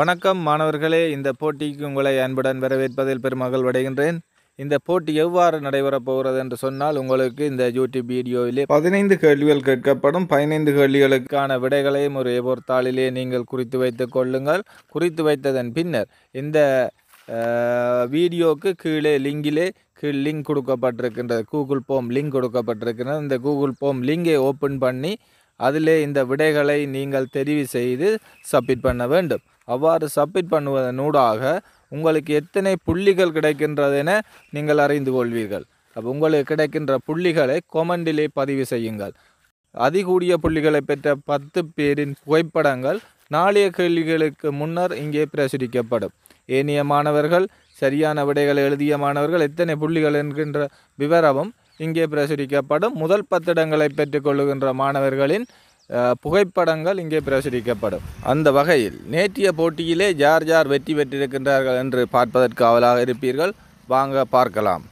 வணக்கம் மாணவர்களே இந்த போட்டிக்கு உங்களை அன்புடன் வரவேற்பதில் பெருமகிழ்வடைகின்றேன் இந்த போட்டி எவ்வாறு நடைபெறப் போகிறது என்று சொன்னால் உங்களுக்கு இந்த யூடியூப் வீடியோவிலே பதினைந்து கேள்விகள் கேட்கப்படும் பதினைந்து கேள்விகளுக்கான விடைகளையும் ஒரு ஏபோர் தாளிலே நீங்கள் குறித்து வைத்துக் கொள்ளுங்கள் குறித்து வைத்ததன் பின்னர் இந்த அஹ், வீடியோக்கு கீழே லிங்கிலே கீழ் லிங்க் கொடுக்கப்பட்டிருக்கின்றது கூகுள் போம் லிங்க் கொடுக்கப்பட்டிருக்கிறது இந்த கூகுள் போம் லிங்கை ஓப்பன் பண்ணி அதிலே இந்த விடைகளை நீங்கள் தெரிவு செய்து சப்மிட் பண்ண வேண்டும் அவ்வாறு சப்மிட் பண்ணுவதனூடாக உங்களுக்கு எத்தனை புள்ளிகள் கிடைக்கின்றதென நீங்கள் அறிந்து கொள்வீர்கள் அப்போ உங்களுக்கு கிடைக்கின்ற புள்ளிகளை கொமெண்டிலே பதிவு செய்யுங்கள் அதிகூடிய புள்ளிகளை பெற்ற பத்து பேரின் புகைப்படங்கள் நாளைய கேள்விகளுக்கு முன்னர் இங்கே பிரசுரிக்கப்படும் ஏனைய மாணவர்கள் சரியான விடைகளை எழுதிய மாணவர்கள் எத்தனை புள்ளிகள் என்கின்ற விவரமும் இங்கே பிரசுரிக்கப்படும் முதல் பத்திடங்களை பெற்றுக்கொள்ளுகின்ற மாணவர்களின் அஹ், புகைப்படங்கள் இங்கே பிரசுரிக்கப்படும் அந்த வகையில் நேற்றைய போட்டியிலே யார் யார் வெற்றி பெற்றிருக்கின்றார்கள் என்று பார்ப்பதற்கு ஆவலாக இருப்பீர்கள் வாங்க பார்க்கலாம்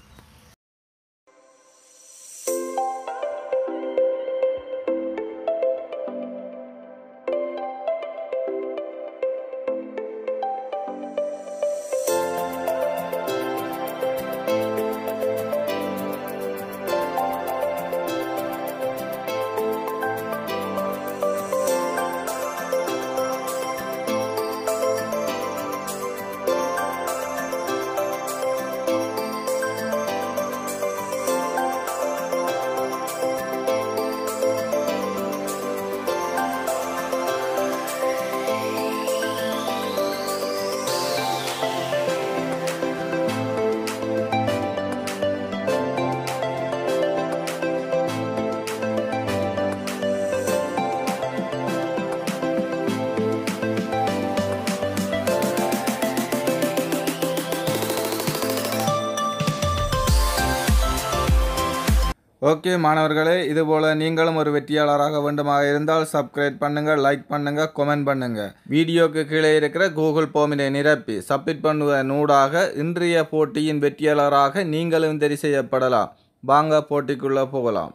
ஓகே மாணவர்களே இதுபோல் நீங்களும் ஒரு வெற்றியாளராக வேண்டுமாக இருந்தால் சப்ஸ்கிரைப் பண்ணுங்கள் லைக் பண்ணுங்கள் கமெண்ட் பண்ணுங்கள் வீடியோக்கு கீழே இருக்கிற கூகுள் போமினை நிரப்பி சப்மிட் பண்ணுவதன் ஊடாக இன்றைய போட்டியின் வெற்றியாளராக நீங்களும் தெரிவு செய்யப்படலாம் வாங்க போட்டிக்குள்ளே போகலாம்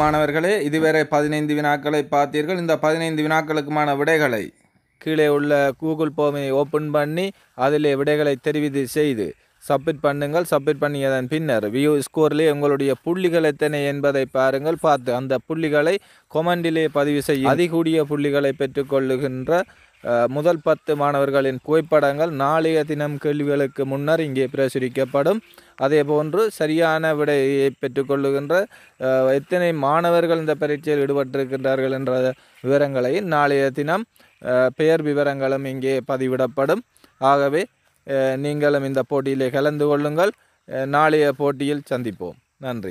மாணவர்களே இதுவரை பதினைந்து வினாக்களை பார்த்தீர்கள் இந்த பதினைந்து வினாக்களுக்குமான விடைகளை கீழே உள்ள கூகுள் போமை ஓப்பன் பண்ணி அதிலே விடைகளை தெரிவித்து செய்து சப்மிட் பண்ணுங்கள் சப்மிட் பண்ணியதன் பின்னர் வியூ ஸ்கோரிலே உங்களுடைய புள்ளிகள் எத்தனை என்பதை பாருங்கள் பார்த்து அந்த புள்ளிகளை கொமெண்டிலே பதிவு செய்ய அதிகூடிய புள்ளிகளை பெற்றுக்கொள்ளுகின்ற அஹ், முதல் பத்து மாணவர்களின் புகைப்படங்கள் நாளைய தினம் கேள்விகளுக்கு முன்னர் இங்கே பிரசுரிக்கப்படும் அதே போன்று சரியான விடையை பெற்றுக்கொள்ளுகின்ற அஹ், எத்தனை மாணவர்கள் இந்த பரீட்சையில் ஈடுபட்டிருக்கின்றார்கள் என்ற விவரங்களை நாளைய தினம் அஹ், பெயர் விவரங்களும் இங்கே பதிவிடப்படும் ஆகவே அஹ், நீங்களும் இந்த போட்டியிலே கலந்து கொள்ளுங்கள் அஹ், நாளைய போட்டியில் சந்திப்போம் நன்றி